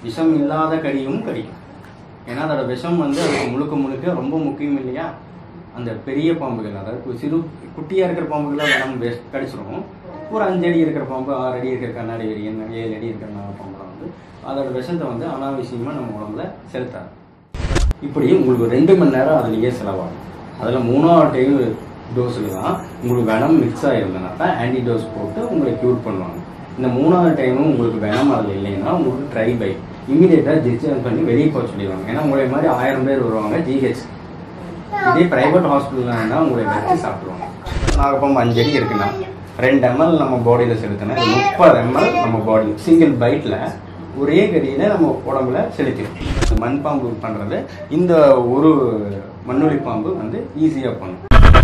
விஷம் இல்லாத கடியும் கடிக்கும் ஏன்னா அதோட விஷம் வந்து அதுக்கு முழுக்க முழுக்க ரொம்ப முக்கியம் இல்லையா அந்த பெரிய பாம்புகள் அதாவது கு- சிறு குட்டியாக இருக்கிற பாம்புகளை நம்ம வெஸ் கடிச்சிரும் ஒரு அஞ்சு அடி இருக்கிற பாம்பு ஆறு அடி இருக்கிற கண்ணாடி வெறியன் ஏழு அடி இருக்கிற நாக பாம்புலாம் வந்து அதோட விஷத்தை வந்து அனாவசியமாக நம்ம உடம்புல செலுத்தாது இப்படி உங்களுக்கு ரெண்டு மணி நேரம் அதுலேயே செலவாகும் அதில் மூணாவது டைம் டோஸில் தான் உங்களுக்கு வெனம் மிக்ஸ் ஆகிருந்தனா தான் ஆன்டி டோஸ் போட்டு உங்களை க்யூர் பண்ணுவாங்க இந்த மூணாவது டைமும் உங்களுக்கு வெனம் அதில் இல்லைன்னா உங்களுக்கு ட்ரை பை இமீடியட்டாக டிஸ்சார்ஜ் பண்ணி வெளியே போக சொல்லிடுவாங்க ஏன்னா உங்களை மாதிரி ஆயிரம் பேர் வருவாங்க ஜிஹெச் இதே பிரைவேட் ஹாஸ்பிட்டல்னா உங்களை வச்சு சாப்பிடுவாங்க நாகப்பாம்பு அஞ்சு அடி இருக்குன்னா ரெண்டு எம்எல் நம்ம பாடியில் செலுத்தினா இது முப்பது எம்எல் நம்ம பாடி சிங்கிள் பைட்டில் ஒரே கடியில் நம்ம உடம்புல செலுத்திடும் இந்த மண் பாம்பு பண்ணுறது இந்த ஒரு மண்ணுளி பாம்பு வந்து ஈஸியாக பண்ணும்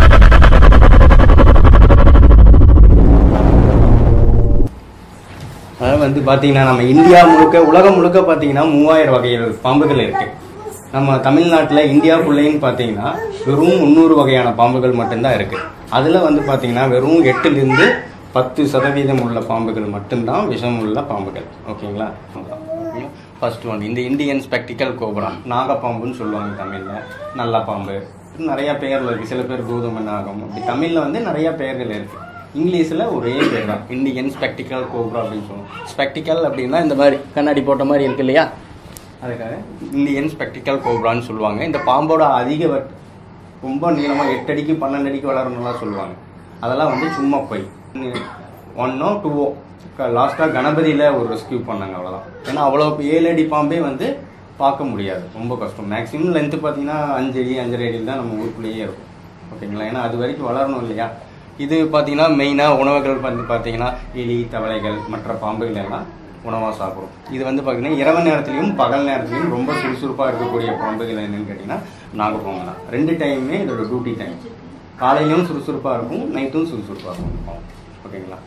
அதாவது வந்து பார்த்தீங்கன்னா நம்ம இந்தியா முழுக்க உலகம் முழுக்க பார்த்தீங்கன்னா மூவாயிரம் வகைகள் பாம்புகள் இருக்கு நம்ம தமிழ்நாட்டில் இந்தியாவுக்குள்ளேன்னு பார்த்தீங்கன்னா வெறும் முந்நூறு வகையான பாம்புகள் மட்டும்தான் இருக்கு அதில் வந்து பார்த்தீங்கன்னா வெறும் எட்டுலேருந்து பத்து சதவீதம் உள்ள பாம்புகள் மட்டும்தான் விஷம் உள்ள பாம்புகள் ஓகேங்களா ஃபர்ஸ்ட் ஒன் இந்த இந்தியன் ஸ்பெக்டிக்கல் கோபுரம் நாகப்பாம்புன்னு சொல்லுவாங்க தமிழில் நல்ல பாம்பு நிறைய பெயர்ல இருக்கு சில பேர் கோதுமை நாகம் அப்படி தமிழில் வந்து நிறைய பெயர்கள் இருக்கு இங்கிலீஷில் ஒரே பேர் தான் இந்தியன் ஸ்பெக்டிக்கல் கோப்ரா அப்படின்னு சொல்லுவோம் ஸ்பெக்டிக்கல் அப்படின்னா இந்த மாதிரி கண்ணாடி போட்ட மாதிரி இருக்கு இல்லையா அதுக்காக இந்தியன் ஸ்பெக்டிக்கல் கோப்ரான்னு சொல்லுவாங்க இந்த பாம்போட அதிக வட்- ரொம்ப நீளமாக எட்டு அடிக்கு பன்னெண்டு அடிக்கு வளரணும்லாம் சொல்லுவாங்க அதெல்லாம் வந்து சும்மா போய் ஒன்னோ டூவோ லாஸ்ட்டாக கணபதியில் ஒரு ரெஸ்கியூ பண்ணாங்க அவ்வளோதான் ஏன்னா அவ்வளோ ஏழு அடி பாம்பே வந்து பார்க்க முடியாது ரொம்ப கஷ்டம் மேக்ஸிமம் லென்த்து பார்த்தீங்கன்னா அஞ்சு அடி அஞ்சரை அடியில் தான் நம்ம ஊருக்குள்ளேயே இருக்கும் ஓகேங்களா ஏன்னா அது வரைக்கும் வளரணும் இல்லையா இது பார்த்தீங்கன்னா மெயினாக உணவுகள் வந்து பார்த்தீங்கன்னா எலி தவளைகள் மற்ற பாம்புகள் எல்லாம் உணவாக சாப்பிடும் இது வந்து பார்த்தீங்கன்னா இரவு நேரத்துலையும் பகல் நேரத்துலையும் ரொம்ப சுறுசுறுப்பாக இருக்கக்கூடிய பாம்புகள் என்னன்னு கேட்டிங்கன்னா நாகப்பாம்பு தான் ரெண்டு டைமுமே இதோட டியூட்டி டைம் காலையிலையும் சுறுசுறுப்பாக இருக்கும் நைட்டும் சுறுசுறுப்பாக இருக்கும் இந்த பாம்பு ஓகேங்களா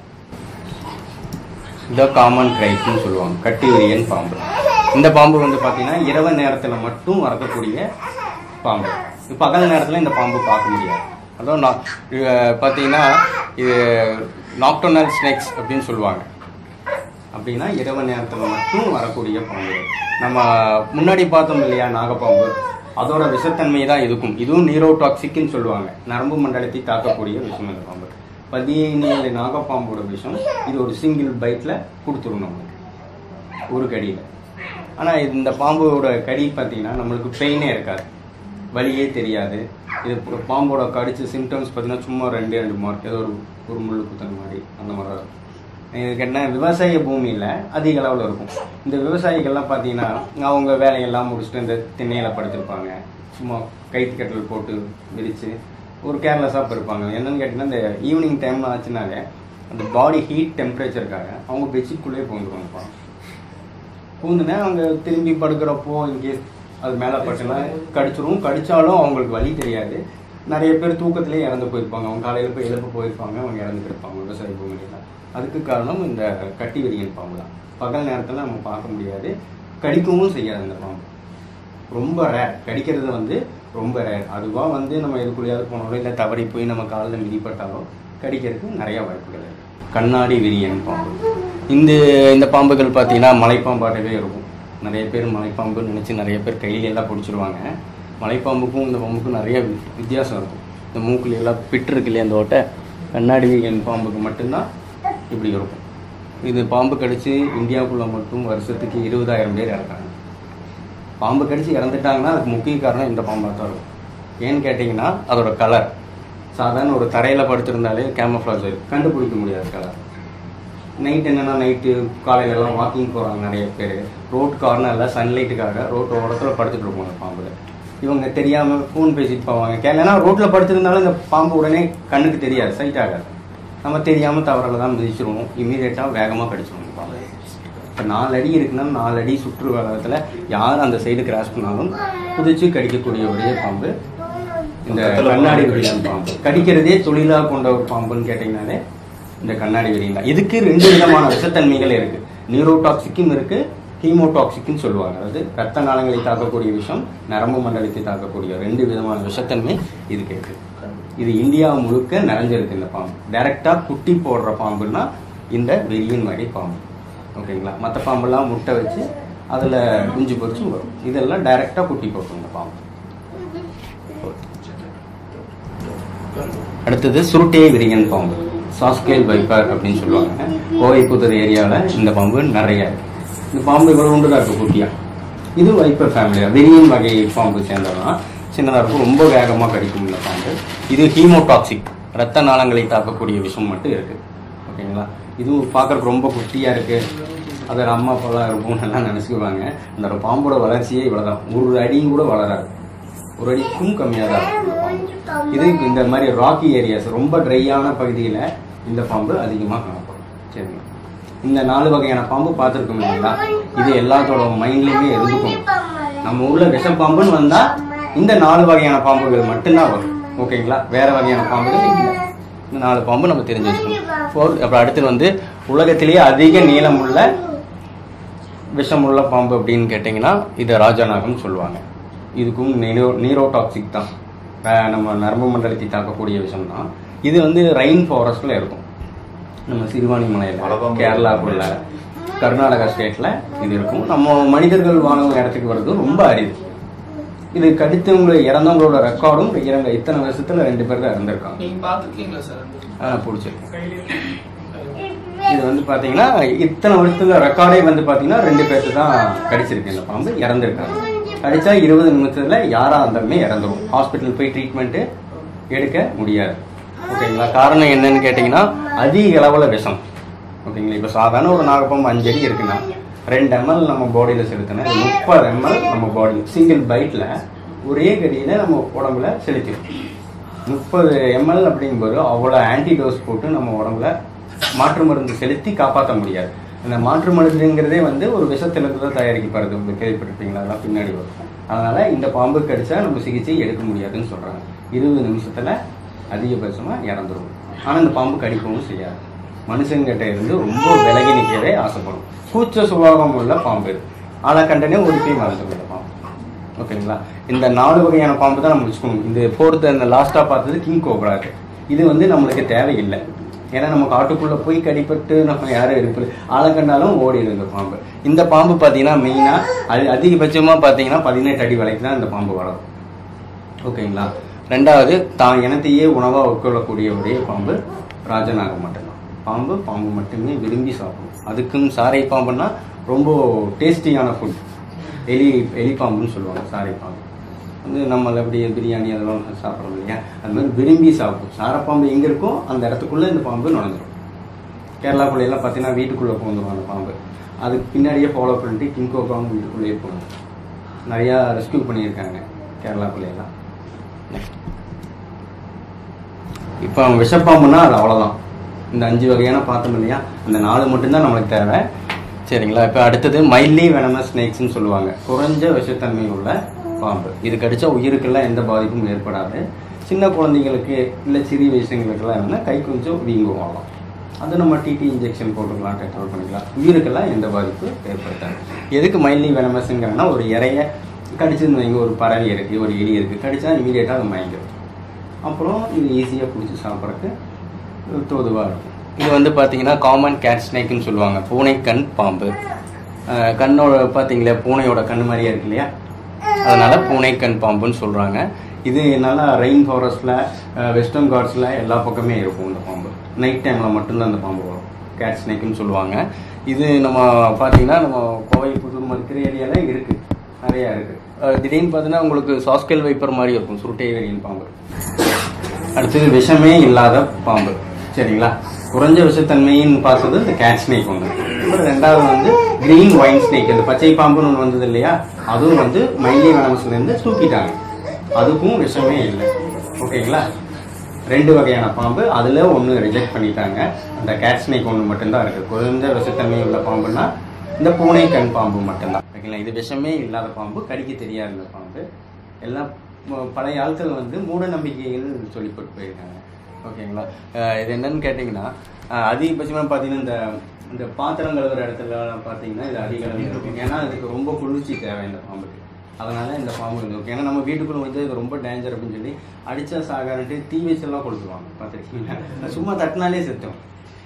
இதை காமன் கிரைட்னு சொல்லுவாங்க கட்டி விரியன் பாம்பு இந்த பாம்பு வந்து பார்த்தீங்கன்னா இரவு நேரத்தில் மட்டும் வரக்கூடிய பாம்பு இது பகல் நேரத்தில் இந்த பாம்பு பார்க்க முடியாது அதுவும் நான் இது பார்த்தீங்கன்னா இது நாக்டோனல் ஸ்னேக்ஸ் அப்படின்னு சொல்லுவாங்க அப்படின்னா இரவு நேரத்தில் மட்டும் வரக்கூடிய பாம்பு நம்ம முன்னாடி பார்த்தோம் இல்லையா நாகப்பாம்பு அதோட விஷத்தன்மை தான் இருக்கும் இதுவும் நீரோடாக்சிக்னு சொல்லுவாங்க நரம்பு மண்டலத்தை தாக்கக்கூடிய விஷம் இந்த பாம்பு பதினேழு நாகப்பாம்போட விஷம் இது ஒரு சிங்கிள் பைட்டில் கொடுத்துரும் நம்மளுக்கு ஒரு கடியில் ஆனால் இந்த பாம்போட கடி பார்த்தீங்கன்னா நம்மளுக்கு பெயினே இருக்காது வலியே தெரியாது இது ப- பாம்போட கடிச்ச சிம்டம்ஸ் பார்த்தீங்கன்னா சும்மா ரெண்டு ரெண்டு மார்க் ஏதோ ஒரு ஒரு முள்ளு குத்தன மாதிரி அந்த மாதிரி தான் இருக்கும் இதுக்கு என்ன விவசாய பூமியில் அதிக அளவில் இருக்கும் இந்த விவசாயிகள்லாம் பார்த்தீங்கன்னா அவங்க வேலையெல்லாம் முடிச்சுட்டு இந்த திண்ணையில் படுத்திருப்பாங்க சும்மா கைத்து கட்டல் போட்டு விரித்து ஒரு கேர்லெஸ்ஸாக இருப்பாங்க என்னன்னு கேட்டிங்கன்னா இந்த ஈவினிங் டைம் ஆச்சுனாலே அந்த பாடி ஹீட் டெம்பரேச்சருக்காக அவங்க பெட்ஷீட்குள்ளேயே போந்துருவாங்க பூந்துனா அவங்க திரும்பி படுக்கிறப்போ இன்கேஸ் அது மேலே பட்டுனா கடிச்சிரும் கடிச்சாலும் அவங்களுக்கு வலி தெரியாது நிறைய பேர் தூக்கத்திலே இறந்து போயிருப்பாங்க அவங்க காலையில் போய் எழுப்ப போயிருப்பாங்க அவங்க இறந்து போயிருப்பாங்க விவசாய பூமியில அதுக்கு காரணம் இந்த கட்டி விரியன் பாம்பு தான் பகல் நேரத்தில் நம்ம பார்க்க முடியாது கடிக்கவும் செய்யாது இந்த பாம்பு ரொம்ப ரேர் கடிக்கிறது வந்து ரொம்ப ரேர் அதுவாக வந்து நம்ம எதுக்குள்ளேயாவது போனாலும் இல்லை தவறி போய் நம்ம காலில் மிதிப்பட்டாலும் கடிக்கிறதுக்கு நிறைய வாய்ப்புகள் இருக்கு கண்ணாடி விரியன் பாம்பு இந்த இந்த பாம்புகள் பார்த்தீங்கன்னா மலைப்பாம்பாட்டவே இருக்கும் நிறைய பேர் மலைப்பாம்பு நினச்சி நிறைய பேர் கையில எல்லாம் பிடிச்சிருவாங்க மலைப்பாம்புக்கும் இந்த பாம்புக்கும் நிறைய வி- வித்தியாசம் இருக்கும் இந்த மூக்குல எல்லாம் பிட்டு இருக்கு இல்லையா அந்த ஓட்டை கண்ணாடி விரியன் பாம்புக்கு மட்டும்தான் இப்படி இருக்கும் இது பாம்பு கடிச்சு இந்தியாவுக்குள்ள மட்டும் வருஷத்துக்கு இருபதாயிரம் பேர் இறக்குறாங்க பாம்பு கடிச்சு இறந்துட்டாங்கன்னா அதுக்கு முக்கிய காரணம் இந்த பாம்பாக தான் இருக்கும் ஏன்னு கேட்டிங்கன்னா அதோட கலர் சாதாரண ஒரு தரையில் படுத்திருந்தாலே கேமஃப்ளாஜ் கண்டுபிடிக்க முடியாது கலர் நைட் என்னன்னா நைட்டு காலையில எல்லாம் வாக்கிங் போகிறாங்க நிறைய பேர் ரோட் கார்னரில் சன்லைட்டுக்காக ரோட்டு ஓரத்தில் படுத்துட்டு இருப்பாங்க பாம்புல இவங்க தெரியாமல் ஃபோன் பேசிட்டு போவாங்க கேட்கலன்னா ரோட்டில் படுத்திருந்தாலும் இந்த பாம்பு உடனே கண்ணுக்கு தெரியாது சைட் ஆகாது நம்ம தெரியாமல் தவறில் தான் மிதிச்சிருவோம் இமீடியட்டாக வேகமாக கடிச்சிருவோம் இந்த பாம்பு இப்போ நாலு அடி இருக்குன்னா நாலு அடி சுற்று வளத்தில் யார் அந்த சைடு கிராஸ் பண்ணாலும் குதிச்சு கடிக்கக்கூடிய ஒரே பாம்பு இந்த கண்ணாடி விரியன் பாம்பு கடிக்கிறதே தொழிலாக கொண்ட ஒரு பாம்புன்னு கேட்டிங்கனாலே இந்த கண்ணாடி விரியன் தான் இதுக்கு ரெண்டு விதமான விஷத்தன்மைகள் இருக்கு நியூரோடாக்சிக்கும் இருக்கு ஹீமோடாக்சிக்னு சொல்லுவாங்க அதாவது ரத்த நாளங்களை தாக்கக்கூடிய விஷம் நரம்பு மண்டலத்தை தாக்கக்கூடிய ரெண்டு விதமான விஷத்தன்மை இதுக்கு இருக்கு இது இந்தியா முழுக்க நிறைஞ்சிருக்கு இந்த பாம்பு டைரக்டா குட்டி போடுற பாம்புன்னா இந்த வெறியின் மாதிரி பாம்பு ஓகேங்களா மற்ற பாம்பெல்லாம் முட்டை வச்சு அதில் குஞ்சு பொரிச்சு வரும் இதெல்லாம் டைரெக்டாக குட்டி போட்டுரும் இந்த பாம்பு அடுத்தது சுருட்டே விரியன் பாம்பு சாஸ்கேல் வைப்பர் அப்படின்னு சொல்லுவாங்க கோவைப்புத்தூர் ஏரியாவில் இந்த பாம்பு நிறைய இருக்கு இந்த பாம்பு இவ்வளவு உண்டு தான் இருக்கு குட்டியா இது வைப்பர் ஃபேமிலியா விரியன் வகை பாம்பு சேர்ந்ததான் சின்னதாக இருக்கும் ரொம்ப வேகமாக கடிக்கும் இந்த பாம்பு இது ஹீமோடாக்சிக் ரத்த நாளங்களை தாக்கக்கூடிய விஷம் மட்டும் இருக்கு ஓகேங்களா இதுவும் பார்க்கறதுக்கு ரொம்ப குட்டியாக இருக்கு அதோட அம்மா அப்பாலாம் இருக்கும்னு எல்லாம் நினச்சிக்குவாங்க அந்த பாம்போட வளர்ச்சியே இவ்வளோதான் ஒரு அடியும் கூட வளராது ஒரு அடிக்கும் கம்மியாக தான் இருக்கும் இந்த பாம்பு இது இந்த மாதிரி ராக்கி ஏரியாஸ் ரொம்ப ட்ரையான பகுதியில் இந்த பாம்பு அதிகமாக காணப்படும் சரிங்க இந்த நாலு வகையான பாம்பு பார்த்துருக்கோம் இல்லைங்களா இது எல்லாத்தோட மைண்ட்லேயுமே இருந்துக்கும் நம்ம ஊர்ல விஷப்பாம்புன்னு வந்தா இந்த நாலு வகையான பாம்புகள் மட்டும்தான் வரும் ஓகேங்களா வேற வகையான பாம்புகள் இல்லை இந்த நாலு பாம்பு நம்ம தெரிஞ்சு வச்சுக்கணும் ஃபோர் அப்புறம் அடுத்து வந்து உலகத்திலேயே அதிக நீளமுள்ள விஷமுள்ள பாம்பு அப்படின்னு கேட்டிங்கன்னா இதை ராஜநாகம்னு சொல்லுவாங்க இதுக்கும் நீரோ நீரோடாக்சிக் தான் அஹ் நம்ம நரம்பு மண்டலத்தை தாக்கக்கூடிய விஷம் தான் இது வந்து ரெயின் ஃபாரஸ்ட்ல இருக்கும் நம்ம சிறுவாணி மலையில் மலைப்பாம்பு. கேரளாக்குள்ள கர்நாடகா ஸ்டேட்ல இது இருக்கும் நம்ம மனிதர்கள் வாழும் இடத்துக்கு வர்றது ரொம்ப அரிது இது கடித்தவங்க இறந்தவங்களோட ரெக்கார்டும் இறங்க இத்தனை வருஷத்துல ரெண்டு பேர் தான் இறந்துருக்காங்க நீங்க பாத்துருக்கீங்களா சார் அதான் பிடிச்சிருக்கு இது வந்து பாத்தீங்கன்னா இத்தனை வருஷத்துல ரெக்கார்டே வந்து பாத்தீங்கன்னா ரெண்டு பேருக்கு தான் கடிச்சிருக்கு இந்த பாம்பு இறந்துருக்காங்க கடிச்சா இருபது நிமிஷத்துல யாரா இருந்தாலுமே இறந்துரும் ஹாஸ்பிட்டல் போய் ட்ரீட்மெண்ட் எடுக்க முடியாது ஓகேங்களா காரணம் என்னன்னு கேட்டீங்கன்னா அதிக அளவுல விஷம் ஓகேங்களா இப்போ சாதாரண ஒரு நாகப்பாம்பு அஞ்சு அடி இருக்குன்னா ரெண்டு எம்எல் நம்ம பாடியில் செலுத்தினா முப்பது எம்எல் நம்ம பாடி சிங்கிள் பைட்டில் ஒரே கடியில் நம்ம உடம்புல செலுத்திடும் முப்பது எம்எல் அப்படிங்கும்போது அவ்வளோ ஆன்டிடோஸ் போட்டு நம்ம உடம்புல மாற்று மருந்து செலுத்தி காப்பாற்ற முடியாது இந்த மாற்று மருந்துங்கிறதே வந்து ஒரு விஷத்திலிருந்து தான் தயாரிக்கப்படுது உங்களுக்கு கேள்விப்பட்டிருப்பீங்களா அதெல்லாம் பின்னாடி வரும் அதனால இந்த பாம்பு கடிச்சா நம்ம சிகிச்சை எடுக்க முடியாதுன்னு சொல்றாங்க இருபது நிமிஷத்துல அதிகபட்சமா இறந்துரும் ஆனா இந்த பாம்பு கடிக்கவும் செய்யாது மனுஷங்கிட்ட இருந்து ரொம்ப விலகி நிற்கவே ஆசைப்படும் கூச்ச சுபாவம் உள்ள பாம்பு இது ஆனா கண்டனே ஒரு போய் மறந்துடும் இந்த பாம்பு ஓகேங்களா இந்த நாலு வகையான பாம்பு தான் நம்ம வச்சுக்கணும் இந்த ஃபோர்த்து அந்த லாஸ்ட்டாக பார்த்தது கிங் கோப்ரா இருக்கு இது வந்து நம்மளுக்கு தேவையில்லை ஏன்னா நம்ம காட்டுக்குள்ள போய் கடிப்பட்டு நம்ம யாரும் இருப்பது ஆளை கண்டாலும் ஓடிடும் இந்த பாம்பு இந்த பாம்பு பார்த்தீங்கன்னா மெயினாக அது அதிகபட்சமாக பார்த்தீங்கன்னா பதினெட்டு அடி வரைக்கும் தான் இந்த பாம்பு வளரும் ஓகேங்களா ரெண்டாவது தான் இனத்தையே உணவாக உட்கொள்ளக்கூடிய ஒரே பாம்பு ராஜநாகம் மட்டும்தான் பாம்பு பாம்பு மட்டுமே விரும்பி சாப்பிடும் அதுக்கும் சாரை பாம்புன்னா ரொம்ப டேஸ்டியான ஃபுட் எலி எலி பாம்புன்னு சொல்லுவாங்க சாரை பாம்பு வந்து நம்மள எப்படி பிரியாணி அதெல்லாம் சாப்பிட்றோம் இல்லையா அது மாதிரி விரும்பி சாப்பிடும் சாரப்பாம்பு எங்கே இருக்கோ அந்த இடத்துக்குள்ளே இந்த பாம்பு நுழைஞ்சிரும் கேரளாக்குள்ள எல்லாம் பார்த்தீங்கன்னா வீட்டுக்குள்ளே போந்துடும் அந்த பாம்பு அதுக்கு பின்னாடியே ஃபாலோ பண்ணிட்டு கிங்கோ பாம்பு வீட்டுக்குள்ளேயே போகும் நிறையா ரெஸ்க்யூ பண்ணியிருக்காங்க கேரளாக்குள்ள எல்லாம் இப்போ அவன் விஷப்பாம்புனா அது அவ்வளோதான் இந்த அஞ்சு வகையான பார்த்தோம் இல்லையா அந்த நாலு மட்டும்தான் நம்மளுக்கு தேவை சரிங்களா இப்போ அடுத்தது மைல்லி வெனமஸ் ஸ்னேக்ஸ்னு சொல்லுவாங்க குறைஞ்ச விஷத்தன்மை உள்ள பாம்பு இது கடிச்சா உயிருக்கெல்லாம் எந்த பாதிப்பும் ஏற்படாது சின்ன குழந்தைங்களுக்கு இல்லை சிறிய வயசுங்களுக்கெல்லாம் என்னன்னா கை கொஞ்சம் வீங்கும் ஆகலாம் அது நம்ம டிடி இன்ஜெக்ஷன் போட்டுக்கலாம் கண்ட்ரோல் பண்ணிக்கலாம் உயிருக்கெல்லாம் எந்த பாதிப்பு ஏற்படுத்தாது எதுக்கு மைல்லி வெனமஸ்ங்கிறன்னா ஒரு இறைய கடிச்சுன்னு வைங்க ஒரு பறவை இருக்கு ஒரு எலி இருக்கு கடிச்சா இமீடியட்டாக அது மயங்கிடும் அப்புறம் இது ஈஸியாக பிடிச்சி சாப்பிட்றதுக்கு தோதுவாக இருக்கும் இது வந்து பார்த்தீங்கன்னா காமன் கேட் ஸ்னேக்குன்னு சொல்லுவாங்க பூனை கண் பாம்பு அஹ் கண்ணோட பார்த்தீங்களா பூனையோட கண் மாதிரியே இருக்கு இல்லையா அதனால பூனை கண் பாம்புன்னு சொல்கிறாங்க இது நல்லா ரெயின் ஃபாரஸ்டில் வெஸ்டர்ன் காட்ஸில் எல்லா பக்கமே இருக்கும் இந்த பாம்பு நைட் டைமில் மட்டும்தான் இந்த பாம்பு வரும் கேட் ஸ்னேக்குன்னு சொல்லுவாங்க இது நம்ம பார்த்தீங்கன்னா நம்ம கோவை புதூர் மறுக்கிற ஏரியாவில் இருக்குது நிறையா இருக்குது திடீர்னு பார்த்தீங்கன்னா உங்களுக்கு சாஸ்கெல் வைப்பர் மாதிரி இருக்கும் சுருட்டை வெறியன் பாம்பு அடுத்தது விஷமே இல்லாத பாம்பு சரிங்களா குறைஞ்ச விஷத்தன்மைன்னு பார்த்தது இந்த கேட் ஸ்னேக் ஒன்று அப்புறம் ரெண்டாவது வந்து கிரீன் ஒயின் ஸ்னேக் இந்த பச்சை பாம்புன்னு ஒன்று வந்தது இல்லையா அதுவும் வந்து மைலி வனமஸ்லேருந்து தூக்கிட்டாங்க அதுக்கும் விஷமே இல்லை ஓகேங்களா ரெண்டு வகையான பாம்பு அதில் ஒன்று ரிஜெக்ட் பண்ணிட்டாங்க அந்த கேட் ஸ்னேக் ஒன்று மட்டும்தான் இருக்குது குறைந்த விஷத்தன்மை உள்ள பாம்புன்னா இந்த பூனை கண் பாம்பு மட்டும்தான் ஓகேங்களா இது விஷமே இல்லாத பாம்பு கடிக்க தெரியாத இந்த பாம்பு எல்லாம் ம- பழைய ஆட்கள் வந்து மூட நம்பிக்கைகள் சொல்லி போட்டு போயிருக்காங்க ஓகேங்களா அஹ் இது என்னன்னு கேட்டிங்கன்னா அஹ் அதிகபட்சமாக பார்த்தீங்கன்னா இந்த இந்த பாத்திரம் கழுவுற இடத்துல பார்த்தீங்கன்னா இது அதிக அளவில் இருக்கும் ஏன்னா இதுக்கு ரொம்ப குளிர்ச்சி தேவை இந்த பாம்புக்கு அதனால இந்த பாம்பு வந்து ஓகே ஏன்னா நம்ம வீட்டுக்குள்ள வந்து இது ரொம்ப டேஞ்சர் அப்படின்னு சொல்லி அடிச்சா சாகாரன்ட்டு தீ வச்செல்லாம் கொடுத்துருவாங்க பார்த்துருக்கீங்களா சும்மா தட்டினாலே செத்தோம்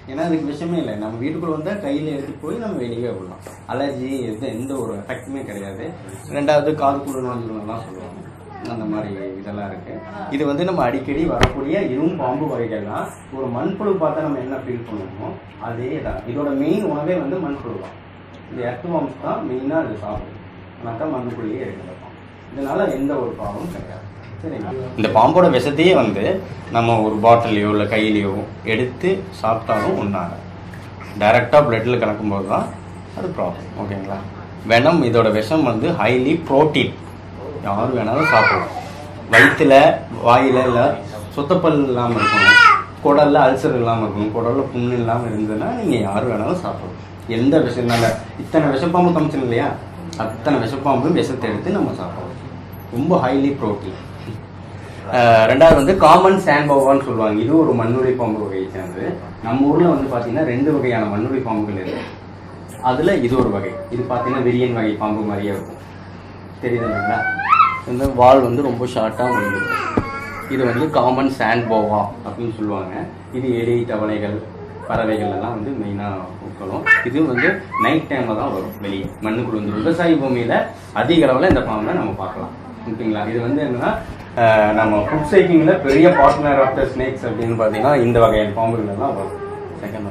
ஏன்னா அதுக்கு விஷயமே இல்லை நம்ம வீட்டுக்குள்ள வந்தால் கையில் எடுத்துட்டு போய் நம்ம வெளியே விடலாம் அலர்ஜி எந்த எந்த ஒரு எஃபெக்ட்டுமே கிடையாது ரெண்டாவது காது கூட நோஞ்சிருவெல்லாம் சொல்லுவாங்க அந்த மாதிரி இதெல்லாம் இருக்கு இது வந்து நம்ம அடிக்கடி வரக்கூடிய இதுவும் பாம்பு வகைகள் தான் ஒரு மண்புழு பார்த்தா நம்ம என்ன ஃபீல் பண்ணுவோமோ அதே தான் இதோட மெயின் உணவே வந்து மண்புழு தான் இந்த எர்த்து வாம்ஸ் தான் மெயினாக அது சாப்பிடும் ஆனால் தான் மண்ணுக்குள்ளேயே இருக்கிற இதனால எந்த ஒரு ப்ராப்ளமும் கிடையாது சரிங்களா இந்த பாம்போட விஷத்தையே வந்து நம்ம ஒரு பாட்டிலையோ இல்லை கையிலையோ எடுத்து சாப்பிட்டாலும் ஒன்றாக டைரெக்டாக பிளட்டில் கலக்கும்போது தான் அது ப்ராப்ளம் ஓகேங்களா வெனம் இதோட விஷம் வந்து ஹைலி ப்ரோட்டீன் யார் வேணாலும் சாப்பிடலாம் வயிற்றுல வாயில் இல்லை சுத்தப்பல் இல்லாமல் இருக்கணும் குடல்ல அல்சர் இல்லாமல் இருக்கணும் குடல்ல புண்ணு இல்லாமல் இருந்ததுன்னா நீங்கள் யார் வேணாலும் சாப்பிடலாம் எந்த விஷயம்னால இத்தனை விஷப்பாம்பு காமிச்சோம் இல்லையா அத்தனை விஷப்பாம்பும் விஷத்தை எடுத்து நம்ம சாப்பிடலாம் ரொம்ப ஹைலி ப்ரோட்டீன் ரெண்டாவது வந்து காமன் சாண்ட்போவான்னு சொல்லுவாங்க இது ஒரு மண்ணுளி பாம்பு வகையை சேர்ந்தது நம்ம ஊர்ல வந்து பாத்தீங்கன்னா ரெண்டு வகையான மண்ணுளி பாம்புகள் இருக்கு அதுல இது ஒரு வகை இது பாத்தீங்கன்னா விரியன் வகை பாம்பு மாதிரியே இருக்கும் தெரியுது இல்லைங்களா இந்த வால் வந்து ரொம்ப ஷார்ட்டாக முடிஞ்சிருக்கும் இது வந்து காமன் சாண்ட் போவா அப்படின்னு சொல்லுவாங்க இது எலி தவளைகள் பறவைகள் எல்லாம் வந்து மெயினாக உட்கணும் இது வந்து நைட் டைமில் தான் வரும் வெளியே மண்ணுக்குள்ள வந்து விவசாய பூமியில் அதிக அளவில் இந்த பாம்பை நம்ம பார்க்கலாம் ஓகேங்களா இது வந்து என்னன்னா அஹ், நம்ம ஃபுட் சைக்கிங்கில் பெரிய பார்ட்னர் ஆஃப் த ஸ்னேக்ஸ் அப்படின்னு பார்த்தீங்கன்னா இந்த வகையான பாம்புகள் எல்லாம் வரும் செகண்ட்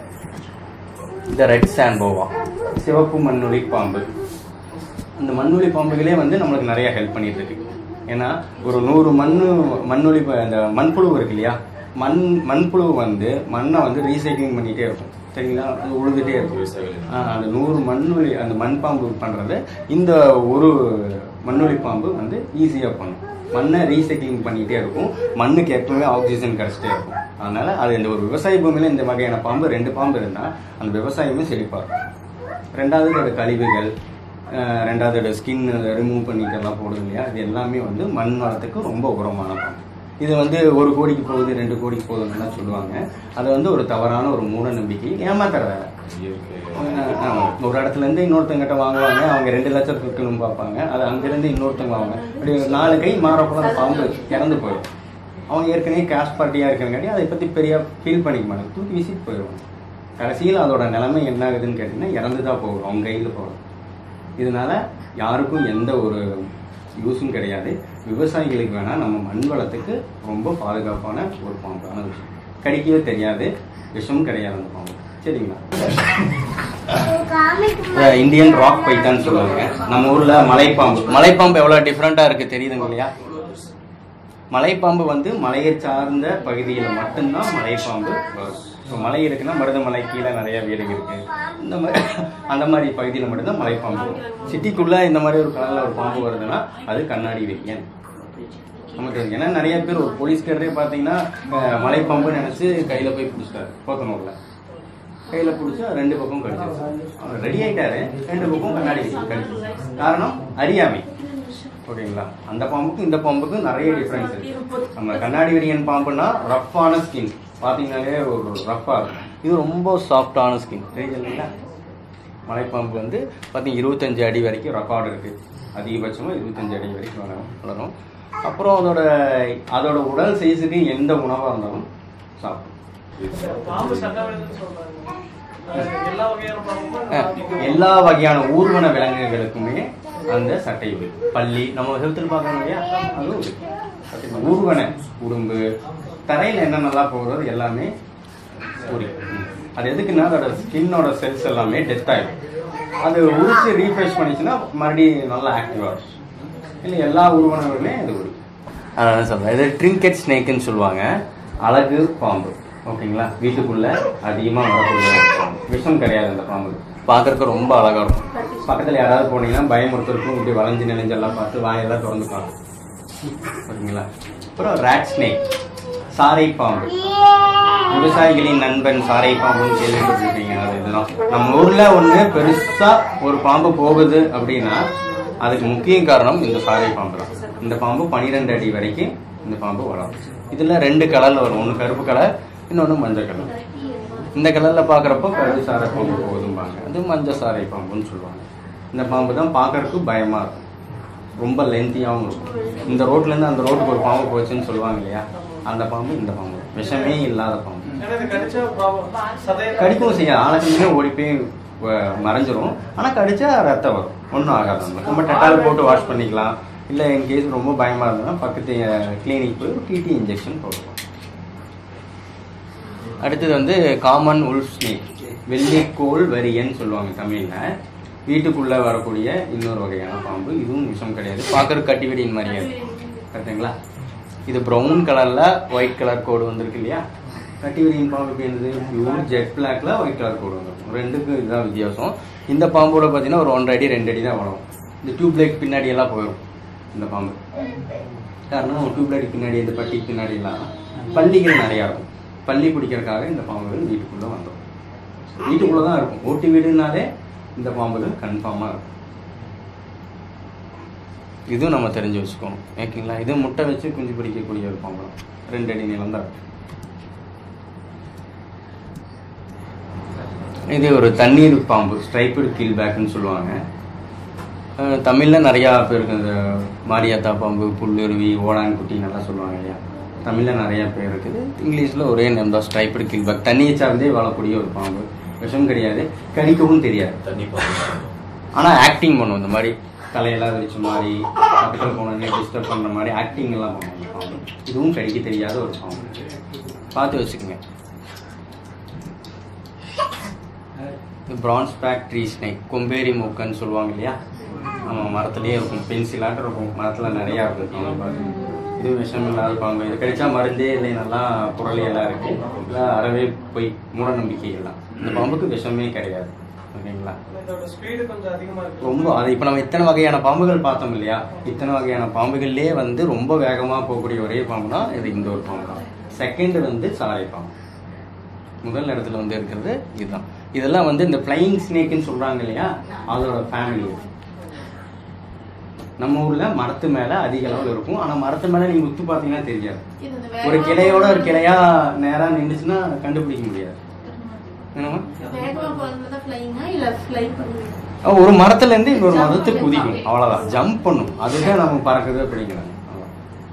இந்த ரெட் சாண்ட் போவா சிவப்பு மண்ணுளி பாம்பு இந்த மண்ணுளி பாம்புகளே வந்து நம்மளுக்கு நிறைய ஹெல்ப் பண்ணிட்டு இருக்கு ஏன்னா ஒரு நூறு மண்ணு மண்ணுளி ப- அந்த மண்புழு இருக்கு இல்லையா மண் மண்புழு வந்து மண்ணை வந்து ரீசைக்ளிங் பண்ணிட்டே இருக்கும் சரிங்களா அது உழுதுட்டே இருக்கும் ஆ, அந்த நூறு மண்ணுளி அந்த மண் பாம்பு பண்றது இந்த ஒரு மண்ணுளி பாம்பு வந்து ஈஸியாக பண்ணும் மண்ணை ரீசைக்ளிங் பண்ணிட்டே இருக்கும் மண்ணுக்கு எப்பவுமே ஆக்சிஜன் கிடைச்சிட்டே இருக்கும் அதனால அது இந்த ஒரு விவசாய பூமியில இந்த வகையான பாம்பு ரெண்டு பாம்பு இருந்தால் அந்த விவசாயமே செழிப்பா இருக்கும் ரெண்டாவது இதோட கழிவுகள் அஹ் ரெண்டாவது இதோட ஸ்கின் ரிமூவ் பண்ணிட்டு எல்லாம் போடுது இல்லையா இது எல்லாமே வந்து மண் வளத்துக்கு ரொம்ப உரமான பாம்பு இது வந்து ஒரு கோடிக்கு போகுது ரெண்டு கோடிக்கு போகுதுன்னு சொல்லுவாங்க அது வந்து ஒரு தவறான ஒரு மூட நம்பிக்கை ஏமாத்துற வேலை ஆமா. ஒரு இடத்துல இருந்து இன்னொருத்தங்கிட்ட வாங்குவாங்க அவங்க ரெண்டு லட்சம் இருக்கணும் பார்ப்பாங்க அது அங்கிருந்து இன்னொருத்தங்க வாங்க அப்படி ஒரு நாலு கை மாறப்போ அந்த பாம்பு இறந்து போயிடும் அவங்க ஏற்கனவே கேஷ் பார்ட்டியாக இருக்கிறங்காட்டி அதை பற்றி பெரிய ஃபீல் பண்ணிக்க மாட்டாங்க தூக்கி வீசிட்டு போயிடுவாங்க கடைசியில் அதோட நிலைமை என்ன ஆகுதுன்னு கேட்டிங்கன்னா இறந்து தான் போகும் அவங்க கையில் போகும் இதனால யாருக்கும் எந்த ஒரு யூஸும் கிடையாது விவசாயிகளுக்கு வேணால் நம்ம மண் வளத்துக்கு ரொம்ப பாதுகாப்பான ஒரு பாம்பான விஷயம் கடிக்கவே தெரியாது விஷமும் கிடையாது அந்த பாம்பு சரிங்களா இந்த இந்தியன் ராக் பைத்தான் சொல்லுவாங்க நம்ம ஊர்ல மலைப்பாம்பு மலைப்பாம்பு எவ்வளவு டிஃப்ரெண்டா இருக்கு தெரியுதுங்க இல்லையா மலைப்பாம்பு வந்து மலையை சார்ந்த பகுதியில் மட்டும்தான் மலைப்பாம்பு வரும் இப்போ மலை இருக்குன்னா மருதமலை கீழே நிறைய வீடு இருக்கு இந்த மாதிரி அந்த மாதிரி பகுதியில் மட்டும்தான் மலைப்பாம்பு வரும் சிட்டிக்குள்ள இந்த மாதிரி ஒரு கலரில் ஒரு பாம்பு வருதுன்னா அது கண்ணாடி வெய்யன் நமக்கு தெரியும். ஏன்னா நிறைய பேர் ஒரு போலீஸ்காரரே பார்த்தீங்கன்னா அஹ், மலைப்பாம்பு நினைச்சு கையில போய் பிடிச்சிட்டாரு போத்தனூர்ல கையில பிடிச்சி ரெண்டு பக்கம் கடிச்சிருச்சு அவர் ரெடி ஆயிட்டாரு ரெண்டு பக்கம் கண்ணாடி கடிச்சு காரணம் அறியாமை ஓகேங்களா அந்த பாம்புக்கும் இந்த பாம்புக்கும் நிறைய டிஃபரன்ஸ் இருக்கு நம்ம கண்ணாடி விரியன் பாம்புனா ரஃப்பான ஸ்கின் பார்த்தீங்கன்னாலே ஒரு ரஃப்பா இருக்கும் இது ரொம்ப சாஃப்டான ஸ்கின் தெரியுது இல்லைங்களா மலைப்பாம்பு வந்து பார்த்தீங்க இருபத்தஞ்சு அடி வரைக்கும் ரெக்கார்டு இருக்கு அதிகபட்சமாக இருபத்தஞ்சு அடி வரைக்கும் வளரும் வளரும் அப்புறம் அதோட அதோட உடல் சைஸுக்கு எந்த உணவாக இருந்தாலும் சாப்பிடும் பாம்பு சண்டை விடுதுன்னு சொல்றாங்க அது எல்லா வகையான பாம்பும் அஹ் எல்லா வகையான ஊர்வன விலங்குகளுக்குமே அந்த சட்டை இருக்கு பள்ளி நம்ம ஹெல்த்தில் பார்க்கணும் இல்லையா அதுவும் இருக்கு சட்டை. ஊர்வன உடும்பு தரையில் என்னென்னலாம் போகுதோ அது எல்லாமே உரி அது எதுக்குன்னா அதோட ஸ்கின்னோட செல்ஸ் எல்லாமே டெத் ஆயிடும் அது உரிச்சு ரீஃப்ரெஷ் பண்ணிச்சுன்னா மறுபடியும் நல்லா ஆக்டிவ் ஆகும் இல்லை எல்லா உருவனங்களுமே அது உரி அதான் சொல்றேன் இது ட்ரிங்கெட் ஸ்னேக்குன்னு சொல்லுவாங்க அழகு பாம்பு ஓகேங்களா வீட்டுக்குள்ள அதிகமாக வரக்கூடிய பாம்பு. விஷம் கிடையாது அந்த பாம்பு பார்க்கறதுக்கு ரொம்ப அழகா இருக்கும் பக்கத்தில் யாராவது போனீங்கன்னா பயமுறுத்தருக்கும் இப்படி வளைஞ்சு நெளிஞ்செல்லாம் பார்த்து வாயெல்லாம் திறந்துப்பாங்க ஓகேங்களா அப்புறம் ரேட் ஸ்னேக் சாரை பாம்பு விவசாயிகளின் நண்பன் சாரை பாம்புன்னு கேள்விப்பட்டிருப்பீங்க அது இதெல்லாம் நம்ம ஊர்ல ஒண்ணு பெருசா ஒரு பாம்பு போகுது அப்படின்னா அதுக்கு முக்கிய காரணம் இந்த சாரை பாம்பு தான் இந்த பாம்பு பனிரெண்டு அடி வரைக்கும் இந்த பாம்பு வளரும் இதுல ரெண்டு கலர்ல வரும் ஒன்று கருப்பு கலர் இன்னொன்று மஞ்சள் கலர் இந்த கலர்ல பாக்குறப்போ கருப்பு சாரை பாம்பு போகுதும்பாங்க அது மஞ்சள் சாரை பாம்புன்னு சொல்லுவாங்க இந்த பாம்பு தான் பார்க்கறதுக்கு பயமா இருக்கும் ரொம்ப லென்த்தியாகவும் இருக்கும் இந்த ரோட்ல இருந்து அந்த ரோட்டுக்கு ஒரு பாம்பு போச்சுன்னு சொல்லுவாங்க இல்லையா அந்த பாம்பு இந்த பாம்பு விஷமே இல்லாத பாம்பு ஏன்னா இது கடிச்சா பாவம் சதையை கடிக்கவும் செய்யாது ஆழக்கமே ஓடி போய் அஹ், மறைஞ்சிரும் ஆனால் கடிச்சா ரத்தம் வரும் ஒன்றும் ஆகாது நம்ம நம்ம டெட்டால் போட்டு வாஷ் பண்ணிக்கலாம் இல்லை என் கேஸ் ரொம்ப பயமாக இருந்ததுன்னா பக்கத்து கிளினிக் போய் ஒரு டிடி இன்ஜெக்ஷன் போடுவோம் அடுத்தது வந்து காமன் உல்ஃப் ஸ்னேக் வெள்ளிக்கோள் வரியன்னு சொல்லுவாங்க தமிழில் வீட்டுக்குள்ளே வரக்கூடிய இன்னொரு வகையான பாம்பு இதுவும் விஷம் கிடையாது பார்க்குற கட்டிவெடியின் மாதிரியே இருக்கும் கரெக்டுங்களா இது ப்ரௌன் கலரில் ஒயிட் கலர் கோடு வந்திருக்கு இல்லையா கட்டிவெடியின் பாம்புக்கு என்னது பியூர் ஜெட் பிளாக்ல ஒயிட் கலர் கோடு வந்துருக்கும் ரெண்டுக்கும் இதுதான் வித்தியாசம் இந்த பாம்போட பார்த்தீங்கன்னா ஒரு ஒன்றரை அடி ரெண்டு அடி தான் வளரும் இந்த டியூப் லைட் பின்னாடி எல்லாம் போயிடும் இந்த பாம்பு காரணம் டியூப் லைட் பின்னாடி இந்த பட்டி பின்னாடி எல்லாம் பள்ளிகள் நிறையா இருக்கும் பள்ளி பிடிக்கிறதுக்காக இந்த பாம்புகள் வீட்டுக்குள்ளே வந்துடும் வீட்டுக்குள்ளே தான் இருக்கும் ஓட்டு வீடுனாலே இந்த பாம்புகள் கன்ஃபார்மாக இருக்கும் இதுவும் நம்ம தெரிஞ்சு வச்சுக்கணும் ஓகேங்களா இது முட்டை வச்சு குஞ்சு பிடிக்கக்கூடிய ஒரு பாம்பு தான். ரெண்டு அடி நீளம் தான் இருக்கும் இது ஒரு தண்ணீர் பாம்பு ஸ்ட்ரைப்டு கீல் பேக்குன்னு சொல்லுவாங்க அஹ் தமிழ்ல நிறையா பேருக்கு இந்த மாரியாத்தா பாம்பு புல்லுருவி ஓடான்குட்டி நல்லா சொல்லுவாங்க இல்லையா தமிழ்ல நிறைய பேர் இருக்குது இங்கிலீஷ்ல ஒரே நேம் தான் ஸ்ட்ரைப்டு கீல் பேக் தண்ணியை சார்ந்தே வாழக்கூடிய ஒரு பாம்பு விஷம் கிடையாது கடிக்கவும் தெரியாது தண்ணி பாம்பு ஆனா ஆக்டிங் பண்ணும் இந்த மாதிரி தலையெல்லாம் விரிச்ச மாதிரி பக்கத்தில் போனோடனே டிஸ்டர்ப் பண்ற மாதிரி ஆக்டிங் எல்லாம் பண்ணும் இந்த பாம்பு இதுவும் கடிக்க தெரியாத ஒரு பாம்பு பார்த்து வச்சுக்கோங்க இது பிரான்ஸ் பேக் ட்ரீ ஸ்னேக் கொம்பேரி மூக்கன்னு சொல்லுவாங்க இல்லையா நம்ம மரத்துலயே இருக்கும் பென்சிலாட்டம் இருக்கும் மரத்துல நிறையா இருக்கும் பாம்பு பாருங்க. இது விஷம் இல்லாத பாம்பு இது கடிச்சா மருந்தே இல்லை நல்லா புரளி எல்லாம் இருக்கு இல்லை அறவே போய் மூட நம்பிக்கைகள்லாம் இந்த பாம்புக்கு விஷமே கிடையாது ஓகேங்களா இதோட ஸ்பீடு கொஞ்சம் அதிகமா இருக்கு ரொம்ப அது இப்போ நம்ம இத்தனை வகையான பாம்புகள் பார்த்தோம் இல்லையா இத்தனை வகையான பாம்புகள்லேயே வந்து ரொம்ப வேகமாக போகக்கூடிய ஒரே பாம்புனா இது இந்த ஒரு பாம்பு தான் செகண்ட் வந்து சாரை பாம்பு முதல் இடத்துல வந்து இருக்கிறது இதுதான் இதெல்லாம் வந்து இந்த ஃப்ளையிங் ஸ்னேக்குன்னு சொல்றாங்க இல்லையா அதோட ஃபேமிலி நம்ம ஊர்ல மரத்து மேல அதிக அளவில் இருக்கும் ஆனா மரத்து மேல நீங்க உத்து பார்த்தீங்கன்னா தெரியாது இது இந்த ஒரு வேகமா கிளையோட ஒரு கிளையா நேரா நின்றுச்சுன்னா கண்டுபிடிக்க முடியாது என்னம்மா? வேகமா போறதுதான் flying ஆ இல்ல fly பண்ணுவீங்க? அஹ் ஒரு மரத்துல இருந்து இன்னொரு Jump மரத்துக்கு பண்ணி குதிக்கும் பாப்பேன். அவ்வளவுதான் ஜம்ப் பண்ணும் அதுதான் நம்ம பறக்குது அப்படிங்கிறாங்க அவ்வளவுதான்.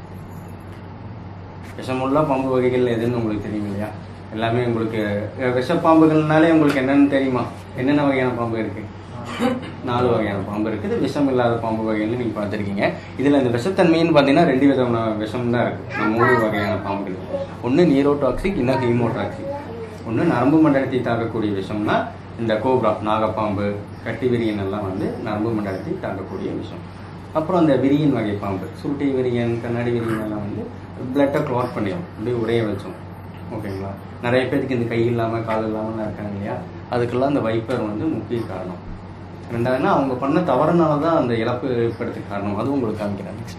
விஷமுள்ள பாம்பு வகைகள் எதுன்னு உங்களுக்கு தெரியும் இல்லையா எல்லாமே உங்களுக்கு அஹ், விஷப்பாம்புகள்னாலே உங்களுக்கு என்னன்னு தெரியுமா என்னென்ன வகையான பாம்பு இருக்கு நாலு வகையான பாம்பு இருக்குது விஷம் இல்லாத பாம்பு வகைன்னு நீங்க பார்த்துருக்கீங்க இதுல இந்த விஷத்தன்மைன்னு பார்த்தீங்கன்னா ரெண்டு விதமான விஷம் தான் இருக்கு நம்ம மூணு வகையான பாம்புகள் ஒன்று நீரோடாக்சிக் இன்னும் ஹீமோடாக்சிக் ஒன்று நரம்பு மண்டலத்தை தாக்கக்கூடிய விஷம்னா இந்த கோப்ரா நாகப்பாம்பு கட்டி விரியன் எல்லாம் வந்து நரம்பு மண்டலத்தை தாக்கக்கூடிய விஷம் அப்புறம் அந்த விரியன் வகை பாம்பு சுருட்டை விரியன் கண்ணாடி விரியன் எல்லாம் வந்து பிளட்டை க்ளாட் பண்ணிடும் அப்படியே உரைய வச்சோம் ஓகேங்களா நிறைய பேருக்கு இந்த கை இல்லாமல் கால் இல்லாமல் இருக்காங்க இல்லையா அதுக்கெல்லாம் அந்த வைப்பர் வந்து முக்கிய காரணம் ரெண்டாவதுனா அவங்க பண்ண தவறுனால தான் அந்த இழப்பு ஏற்படுறதுக்கு காரணம் அதுவும் உங்களுக்கு காமிக்கிறேன் next.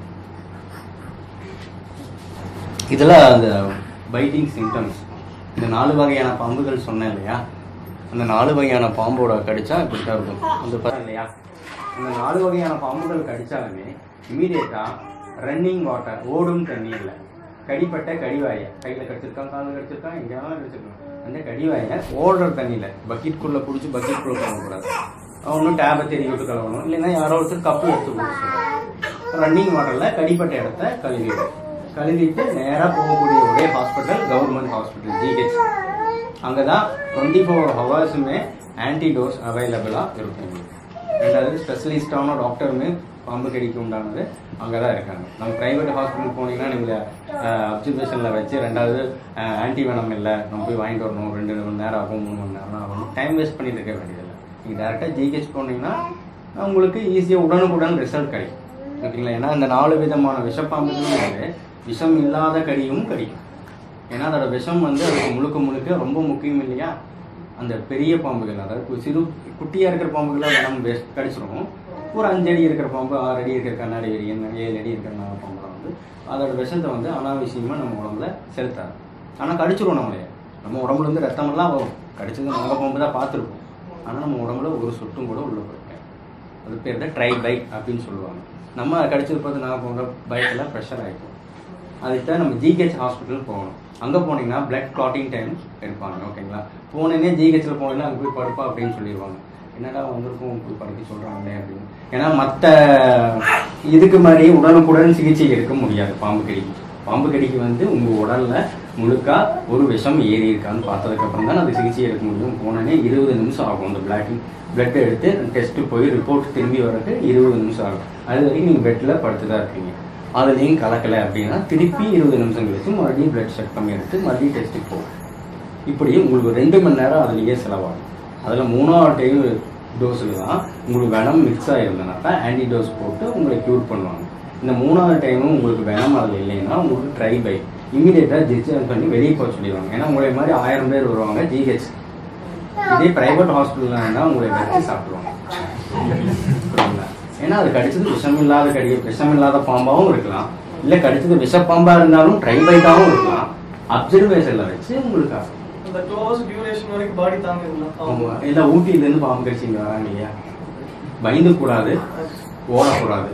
இதெல்லாம் அந்த பைட்டிங் சிம்டம்ஸ் இந்த நாலு வகையான பாம்புகள் சொன்னேன் இல்லையா அந்த நாலு வகையான பாம்போட கடிச்சா இப்படித்தான் இருக்கும் அந்த பாருங்க இல்லையா அந்த நாலு வகையான பாம்புகள் கடிச்சாலுமே இமீடியட்டா ரன்னிங் வாட்டர் ஓடும் தண்ணீர்ல கடிப்பட்ட கடிவாய கையில கடிச்சிருக்கான் காலில் கடிச்சிருக்கான் எங்கேயாலும் கடிச்சிருக்கான் அந்த கடிவாய ஓடுற தண்ணியில பக்கெட்குள்ள பிடிச்சி பக்கெட்குள்ள கழுவக்கூடாது அவனும் டேபை தெரிய விட்டு கழுவணும் இல்லைன்னா யாரோ ஒருத்தர் கப்பு எடுத்து கொடுத்து ரன்னிங் வாட்டர்ல கடிப்பட்ட இடத்த கழுவிடும் கழுவிட்டு நேரா போகக்கூடிய ஒரே ஹாஸ்பிட்டல் கவர்மெண்ட் ஹாஸ்பிட்டல் ஜிஹெச் அங்கதான் டுவெண்ட்டி ஃபோர் ஹவர்ஸுமே ஆன்டிடோஸ் அவைலபிளா இருக்கும் ரெண்டாவது ஸ்பெஷலிஸ்டான டாக்டருமே பாம்பு கடிக்கு உண்டானது அங்கே தான் இருக்காங்க நம்ம ப்ரைவேட் ஹாஸ்பிட்டல் போனீங்கன்னா நீங்கள் அப்சர்வேஷனில் வச்சு ரெண்டாவது ஆன்டி வெனம் இல்லை நம்ம போய் வாங்கிட்டு வரணும் ரெண்டு மணி நேரம் ஆகும் மூணு மணி நேரம் ஆகும் டைம் வேஸ்ட் பண்ணிட்டு இருக்க வேண்டியதில்லை நீங்கள் டேரெக்டாக ஜிஹெச் போனீங்கன்னா உங்களுக்கு ஈஸியாக உடனுக்குடன் ரிசல்ட் கிடைக்கும் ஓகேங்களா ஏன்னா இந்த நாலு விதமான விஷப்பாம்புகளும் வந்து விஷம் இல்லாத கடியும் கடிக்கும் ஏன்னா அதோட விஷம் வந்து அதுக்கு முழுக்க முழுக்க ரொம்ப முக்கியம் இல்லையா அந்த பெரிய பாம்புகள் அதாவது கு- சிறு குட்டியா இருக்கிற பாம்புகளை நம்ம வெஸ் கடிச்சிரும் ஒரு அஞ்சு அடி இருக்கிற பாம்பு ஆறு அடி இருக்கிற கண்ணாடி விரியன் ஏழு அடி இருக்கிற நாலு பாம்புலாம் வந்து அதோட விஷத்தை வந்து அனாவசியமா நம்ம உடம்புல செலுத்தாது ஆனா கடிச்சிரும் நம்மளைய நம்ம உடம்புல இருந்து ரத்தமெல்லாம் வரும் கடிச்சது நாக பாம்பு தான் பார்த்துருப்போம் ஆனா நம்ம உடம்புல ஒரு சொட்டும் கூட உள்ள போயிருக்காது அது பேர் தான் ட்ரை பைட் அப்படின்னு சொல்லுவாங்க நம்ம கடிச்சிருப்பது நாக பாம்பு பயத்தில் ப்ரெஷர் ஆகிக்கும் அதுக்கு தான் நம்ம ஜிஹெச் ஹாஸ்பிட்டல் போகணும் அங்கே போனீங்கன்னா பிளட் கிளாட்டிங் டைம் எடுப்பாங்க ஓகேங்களா போனேனே ஜிஹெச்சில் போனீங்கன்னா அங்கே போய் படுப்பா அப்படின்னு சொல்லிடுவாங்க என்னடா வந்திருக்கும் போய் படுக்க சொல்கிறாங்களே அப்படின்னு ஏன்னா மற்ற இதுக்கு மாதிரி உடனுக்குடன் சிகிச்சை எடுக்க முடியாது பாம்பு கடிக்கு பாம்பு கடிக்கு வந்து உங்கள் உடலில் முழுக்கா ஒரு விஷம் ஏறி இருக்கான்னு பார்த்ததுக்கு அப்புறம் தான் அது சிகிச்சை எடுக்க முடியும் போனோடனே இருபது நிமிஷம் ஆகும் அந்த பிளாட்டிங் பிளட் எடுத்து டெஸ்ட் போய் ரிப்போர்ட் திரும்பி வரக்கு இருபது நிமிஷம் ஆகும் அது வரைக்கும் நீங்கள் பெட்டில் படுத்து தான் இருக்கீங்க அதுலேயும் கலக்கலை அப்படின்னா திருப்பி இருபது நிமிஷம் கழிச்சு மறுபடியும் பிளட் செக் பண்ணி எடுத்து மறுபடியும் டெஸ்ட்டுக்கு போகும் இப்படி உங்களுக்கு ரெண்டு மணி நேரம் அதுலேயே செலவாகும் அதில் மூணாவது டைம் டோஸில் தான் உங்களுக்கு வெனம் மிக்ஸ் ஆகிருந்தனா தான் ஆன்டி டோஸ் போட்டு உங்களை க்யூர் பண்ணுவாங்க இந்த மூணாவது டைமும் உங்களுக்கு வெனம் அதில் இல்லைன்னா உங்களுக்கு ட்ரை பை இமீடியட்டாக டிஸ்சார்ஜ் பண்ணி வெளியே போக சொல்லிடுவாங்க ஏன்னா உங்களை மாதிரி ஆயிரம் பேர் வருவாங்க ஜிஹெச் இதே பிரைவேட் ஹாஸ்பிட்டலில் இருந்தால் உங்களை வச்சு சாப்பிடுவாங்க புரியுங்களா? ஏன்னா அது கடிச்சது விஷம் இல்லாத கடி விஷம் இல்லாத பாம்பாவும் இருக்கலாம் இல்லை கடிச்சது விஷ பாம்பா இருந்தாலும் ட்ரை பைட்டாகவும் இருக்கலாம் அப்சர்வேஷனில் வச்சு உங்களுக்கு ஆகும். அந்த டூ ஹவர்ஸ் டியூரேஷன் வரைக்கும் பாடி தாங்குங்களா ஆமா. இல்ல ஊட்டியில இருந்து பாம்பு கடிச்சிங்க வராங்க இல்லையா பயந்து கூடாது ஓடக்கூடாது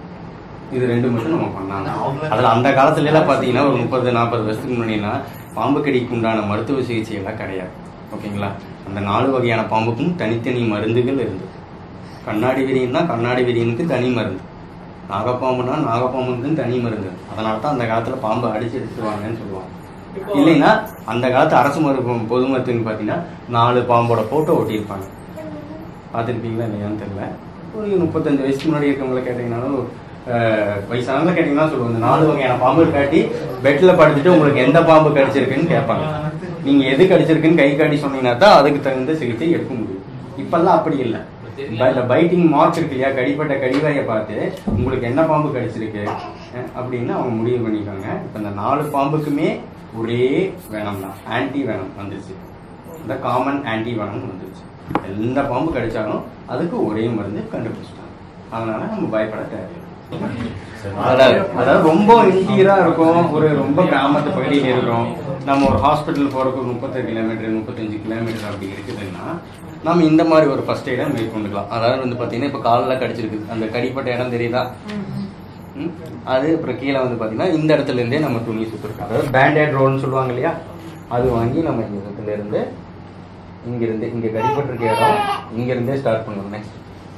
இது ரெண்டு மட்டும் நம்ம பண்ணாங்க அதுல அந்த காலத்துல எல்லாம் பாத்தீங்கன்னா ஒரு முப்பது நாற்பது வருஷத்துக்கு முன்னாடினா பாம்பு கடிக்கு உண்டான மருத்துவ சிகிச்சை எல்லாம் கிடையாது ஓகேங்களா அந்த நாலு வகையான பாம்புக்கும் தனித்தனி மருந்துகள் இருந்தது கண்ணாடி விரியன்னா கண்ணாடி விரியனுக்கு தனி மருந்து நாகப்பாம்புனா நாகப்பாம்புக்கு தனி மருந்து அதனால தான் அந்த காலத்துல பாம்பு அடிச்சு எடுத்துருவாங்கன்னு சொல்லுவாங்க இப்போ- இல்லைன்னா அந்த காலத்து அரசு மருத்துவம் பொது மருத்துவம் பார்த்தீங்கன்னா நாலு பாம்போட போட்டோ ஒட்டியிருப்பாங்க பார்த்துருப்பீங்களா இல்லையான்னு தெரியல ஒரு முப்பத்தஞ்சு வயசுக்கு முன்னாடி இருக்கவங்கள கேட்டீங்கன்னாலும் அஹ், வயசானவங்க கேட்டீங்கன்னா சொல்லுவாங்க நாலு வகையான பாம்பு காட்டி பெட்ல படுத்துட்டு உங்களுக்கு எந்த பாம்பு கடிச்சிருக்குன்னு கேட்பாங்க நீங்க எது கடிச்சிருக்குன்னு கை காட்டி சொன்னீங்கன்னா தான் அதுக்கு தகுந்த சிகிச்சை எடுக்க முடியும் இப்பெல்லாம் அப்படி இல்லை இந்த பைட்டிங் மார்க் இருக்கு இல்லையா கடிப்பட்ட கடிவாயை பார்த்து உங்களுக்கு என்ன பாம்பு கடிச்சிருக்கு அஹ், அப்படின்னு அவங்க முடிவு பண்ணிக்காங்க இப்போ இந்த நாலு பாம்புக்குமே ஒரே வேனம் தான் ஆன்டி வேனம் வந்துருச்சு இந்த காமன் ஆன்டி வேனம் வந்துருச்சு எந்த பாம்பு கடிச்சாலும் அதுக்கு ஒரே மருந்து கண்டுபிடிச்சிட்டாங்க அதனால நம்ம பயப்பட தேவையில்லை அதாவது அதாவது ரொம்ப இன்டீரியரா இருக்கும் ஒரு ரொம்ப கிராமத்து பகுதியில் இருக்கிறோம் நம்ம ஒரு ஹாஸ்பிட்டல் போறதுக்கு ஒரு முப்பத்தெட்டு கிலோமீட்டர் முப்பத்தஞ்சு கிலோமீட்டர் அப்படி இருக்குதுன்னா நம்ம இந்த மாதிரி ஒரு ஃபர்ஸ்ட் எய்டை மேற்கொண்டுக்கலாம் அதாவது வந்து பார்த்தீங்கன்னா இப்போ காலில் கடிச்சிருக்கு அந்த கடிப்பட்ட இடம் தெரியுதா ம்? அது அப்புறம் கீழே வந்து பார்த்தீங்கன்னா இந்த இடத்துல இருந்தே நம்ம துணி சுற்றிருக்கோம் அதாவது பேண்டேட் ரோல்னு சொல்லுவாங்க இல்லையா அது வாங்கி நம்ம இந்த இடத்துல இருந்து இங்கிருந்து இங்கே கடிப்பட்டிருக்க இடம் இங்கிருந்தே ஸ்டார்ட் பண்ணுவோம் நெக்ஸ்ட்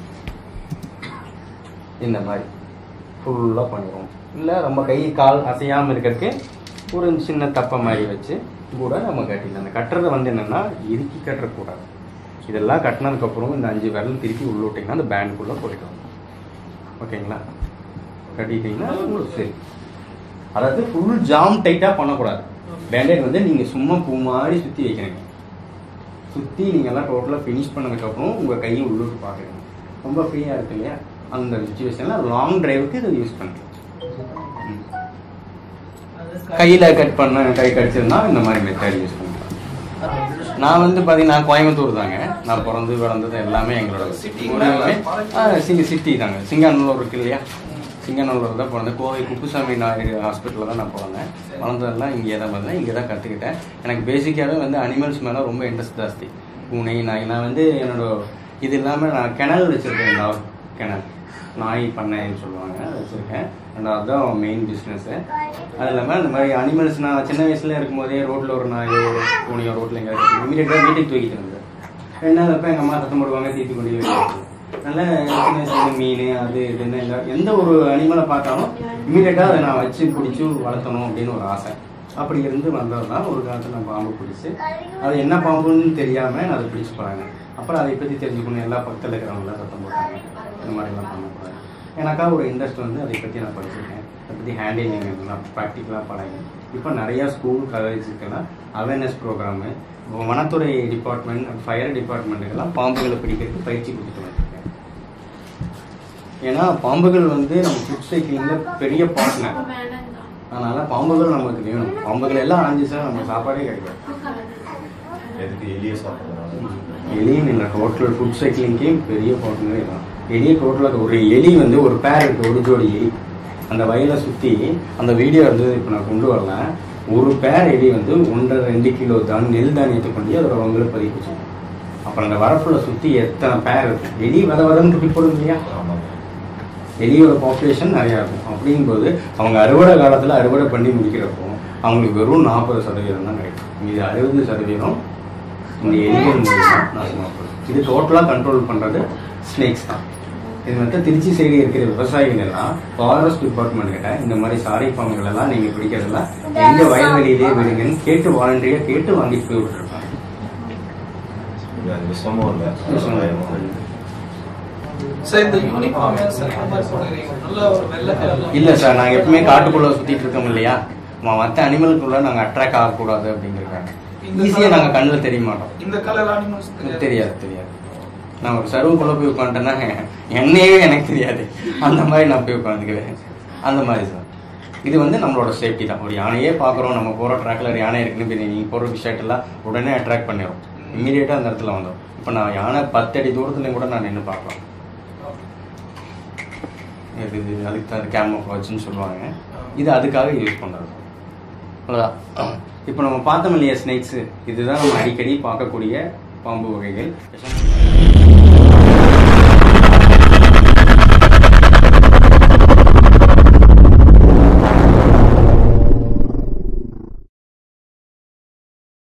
இந்த மாதிரி ஃபுல்லாக பண்ணிடுவோம் இல்லை ரொம்ப கை கால் அசையாமல் இருக்கிறதுக்கு ஒரு சின்ன தப்பை மாதிரி வச்சு கூட நம்ம கட்டிடலாம் அந்த கட்டுறது வந்து என்னென்னா இறுக்கி கட்டக்கூடாது இதெல்லாம் கட்டினதுக்கப்புறம் இந்த அஞ்சு விரல் திருப்பி உள்ள விட்டிங்கன்னா அந்த பேண்டுக்குள்ளே போயிடும் ஓகேங்களா கட்டிட்டீங்கன்னா உங்களுக்கு சரி அதாவது ஃபுல் ஜாம் டைட்டாக பண்ணக்கூடாது பேண்டேட் வந்து நீங்கள் சும்மா பூ மாதிரி சுற்றி வைக்கிறீங்க சுற்றி நீங்கள் எல்லாம் டோட்டலாக ஃபினிஷ் பண்ணதுக்கப்புறம் உங்கள் கையை உள்ளுக்கு பார்க்குறீங்க ரொம்ப ஃப்ரீயாக இருக்கு இல்லையா அந்த சுச்சுவேஷனில் லாங் டிரைவுக்கு இதை யூஸ் பண்ணிக்கலாம் ம். கையில் கட் பண்ண கை கடிச்சிருந்தா இந்த மாதிரி மெத்தட் யூஸ் பண்ணிக்கலாம் நான் வந்து பார்த்தீங்கன்னா கோயம்புத்தூர் தாங்க நான் பிறந்து வளர்ந்தது எல்லாமே எங்களோட City ஊருமே ங்களா? சிங்க சிட்டி தாங்க சிங்காநல்லூர் இருக்கு இல்லையா சிங்காநல்லூர் தான் பிறந்தேன் கோவை குப்புசாமி நாயுடு ஹாஸ்பிட்டலில் தான் நான் பிறந்தேன் வளர்ந்ததெல்லாம் இங்கே தான் வந்தேன் இங்கே தான் கற்றுக்கிட்டேன் எனக்கு பேசிக்காகவே வந்து அனிமல்ஸ் மேலே ரொம்ப இன்ட்ரெஸ்ட் ஜாஸ்தி பூனை நாய் நான் வந்து என்னோட இது இல்லாமல் நான் கிணல் வச்சுருக்கேன் டாக் கிணல் நாய் பண்ணைன்னு சொல்லுவாங்க அது வச்சுருக்கேன் அண்ட் அதுதான் மெயின் பிஸ்னஸ்ஸு அது இல்லாமல் இந்த மாதிரி அனிமல்ஸ் நான் சின்ன வயசுல இருக்கும்போதே ரோட்டில் ஒரு நாயோ ஒரு பூனையோ ரோட்டில் எங்கேயாவது இமீடியட்டாக வீட்டுக்கு தூக்கிட்டு வந்தேன் ரெண்டாவது அப்போ எங்கள் அம்மா சத்தம் போடுவாங்க தீத்து கொண்டு வெளியே வைக்கிறது. அதனால சின்ன சின்ன மீன் அது இதுன்னு எந்த- எந்த ஒரு அனிமலை பார்த்தாலும் இமீடியட்டாக அதை நான் வச்சு பிடிச்சி வளர்த்தணும் அப்படின்னு ஒரு ஆசை அப்படி இருந்து வந்தது தான் ஒரு காலத்தில் நான் பாம்பு பிடிச்சி அது என்ன பாம்புன்னு தெரியாமல் நான் அதை பிடிச்சி போகிறாங்க அப்புறம் அதை பற்றி தெரிஞ்சுக்கணும் எல்லா பக்கத்தில் இருக்கிறவங்களாம் சத்தம் போட்டாங்க இந்த மாதிரிலாம் பண்ணக்கூடாது எனக்கா ஒரு இன்ட்ரெஸ்ட் வந்து அதை பற்றி நான் படிச்சிருக்கேன் அதை பற்றி ஹேண்டிலிங் இதெல்லாம் ப்ராக்டிக்கலாக பழகி இப்போ நிறையா ஸ்கூல் காலேஜுக்கெல்லாம் அவேர்னஸ் ப்ரோக்ராமு வனத்துறை டிபார்ட்மெண்ட் ஃபயர் டிபார்ட்மெண்ட்டுக்கெல்லாம் பாம்புகளை பிடிக்கிறதுக்கு பயிற்சி கொடுத்துட்டு வந்திருக்கேன் ஏன்னா பாம்புகள் வந்து நம்ம ஃபுட் சைக்கிளிங்கில் பெரிய பார்ட்னர் அப்ப வேணாங்க அதனால பாம்புகள் நமக்கு வேணும் பாம்புகள் எல்லாம் அழிஞ்சிச்சா நம்ம சாப்பாடே கிடைக்காது எதுக்கு எளிய சாப்பிட்றதுனால எலியும் இல்லை டோட்டல் ஃபுட் சைக்கிளிங்கே பெரிய பார்ட்னரே தான் எலியை டோட்டலாக ஒரு எலி வந்து ஒரு பேர் இருக்கு ஒரு ஜோடி எலி அந்த வயலை சுற்றி அந்த வீடியோ வந்து இப்போ நான் கொண்டு வரல ஒரு பேர் எலி வந்து ஒன்றரை ரெண்டு கிலோ தான் நெல் தானியத்தை கொண்டு அதோட வங்களை பதிவு வச்சுக்கணும் அப்புறம் அந்த வரப்புல சுற்றி எத்தனை பேர் இருக்கும் எலி வத வதன்னு துப்பி போடும் இல்லையா ஆமாம் எலியோட பாப்புலேஷன் நிறையா இருக்கும் அப்படிங்கும்போது அவங்க அறுவடை காலத்தில் அறுவடை பண்ணி முடிக்கிறப்போ அவங்களுக்கு வெறும் நாற்பது சதவீதம் தான் கிடைக்கும் இது அறுபது சதவீதம் இந்த எலிகள் மூலமாக நாசமாக போகும் இது டோட்டலாக கண்ட்ரோல் பண்ணுறது ஸ்னேக்ஸ் தான் இது வந்து திருச்சி சைடு இருக்கிற விவசாயிகள் எல்லாம் ஃபாரஸ்ட் டிபார்ட்மெண்ட் கிட்ட இந்த மாதிரி சாரை பாம்புகள் எல்லாம் நீங்க பிடிக்கிறதெல்லாம் எங்க வயல்வெளியிலேயே விடுங்கன்னு கேட்டு வாலண்டியா கேட்டு வாங்கிட்டு போய் விட்டுருக்காங்க இது அது விஷமும் இல்லை விஷமும் இல்லை. பயமும் இல்லை. சார் இந்த யூனிஃபார்ம் சார் இந்த மாதிரி போடுறீங்க நல்ல ஒரு வெள்ளை கலர்ல இல்ல சார் நாங்க எப்பவுமே காட்டுக்குள்ள சுத்திட்டு இருக்கோம் இல்லையா ம- மத்த அனிமலுக்குள்ள நாங்க அட்ராக்ட் ஆகக்கூடாது அப்படிங்கிறாங்க இந்த ஈஸியா colour- நாங்க கண்ணுல தெரிய மாட்டோம் இந்த கலர் அனிமல்ஸ் தெரியாது தெரியாது நான் ஒரு சர்வுக்குள்ள போய் உட்காந்துட்டேன்னா என்னையே எனக்கு தெரியாது அந்த மாதிரி நான் போய் உட்காந்துக்குவேன் அந்த மாதிரி சார் இது வந்து நம்மளோட சேஃப்டி தான் ஒரு யானையே பார்க்குறோம் நம்ம போகிற ட்ராக்ல ஒரு யானை இருக்குன்னு இப்போ நீங்கள் போகிற விஷயட் எல்லாம் உடனே அட்ராக்ட் பண்ணிடும் இம்மீடியட்டாக அந்த இடத்துல வந்தோம் இப்போ நான் யானை பத்து அடி தூரத்துலையும் கூட நான் நின்று பார்க்கலாம் இது இது அதுக்கு தான் கேமோஃப்ளாஜ்னு சொல்லுவாங்க இது அதுக்காக யூஸ் பண்ணுறது அவ்வளோதான் இப்போ நம்ம பார்த்தோம் இல்லையா ஸ்னேக்ஸு இதுதான் நம்ம அடிக்கடி பார்க்கக்கூடிய பாம்பு வகைகள்